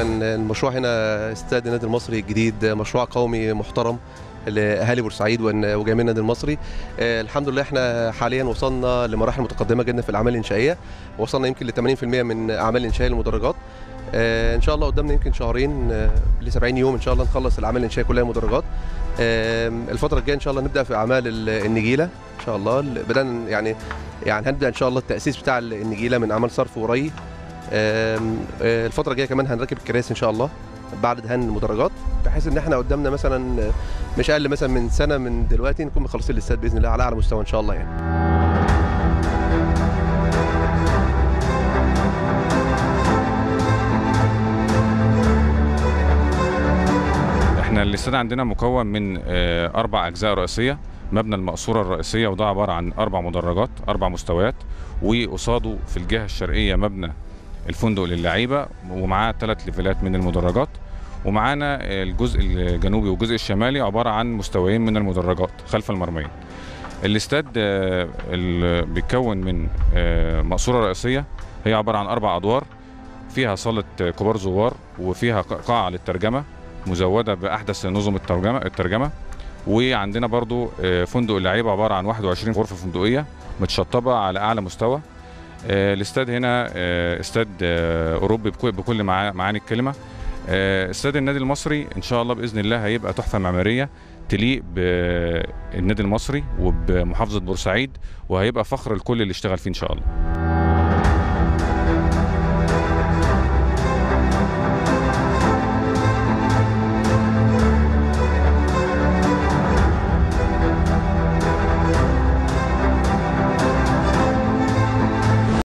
اولا المشروع هنا استاد النادي المصري الجديد مشروع قومي محترم لاهالي بورسعيد وإن- وجميع النادي المصري آه، الحمد لله احنا حاليا وصلنا لمراحل متقدمه جدا في الاعمال الانشائيه وصلنا يمكن ل 80% من اعمال الانشائيه للمدرجات آه، ان شاء الله قدامنا يمكن شهرين ل 70 يوم ان شاء الله نخلص الاعمال الانشائيه كلها مدرجات آه، الفتره الجايه ان شاء الله نبدا في اعمال ال- النجيله ان شاء الله بدانا يعني يعني هنبدا ان شاء الله التاسيس بتاع النجيله من اعمال صرف وري آم، آه، الفتره الجايه كمان هنركب الكراسي ان شاء الله بعد دهان المدرجات بحيث ان احنا قدامنا مثلا آه، مش اقل مثلا من سنه من دلوقتي نكون مخلصين الاستاد باذن الله على اعلى مستوى ان شاء الله يعني احنا الاستاد عندنا مكون من آه، اربع اجزاء رئيسيه مبنى المقصوره الرئيسيه وده عباره عن اربع مدرجات اربع مستويات وقصاده في الجهه الشرقيه مبنى الفندق للعيبه ومعاه ثلاث ليفلات من المدرجات ومعانا الجزء الجنوبي والجزء الشمالي عباره عن مستويين من المدرجات خلف المرميين الاستاد آه، ال- بيتكون من آه، مقصوره رئيسيه هي عباره عن اربع ادوار فيها صاله آه، كبار زوار وفيها ق- قاعه للترجمه مزوده باحدث نظم الترجمه الترجمه وعندنا برضو آه، فندق اللعيبه عباره عن 21 غرفه فندقيه متشطبه على اعلى مستوى آه، الاستاد هنا آه، استاد آه، اوروبي بكل- بكل معا- معاني الكلمه آه، استاد النادي المصري ان شاء الله باذن الله هيبقى تحفه معماريه تليق بالنادي المصري وبمحافظه بورسعيد وهيبقى فخر الكل اللي اشتغل فيه ان شاء الله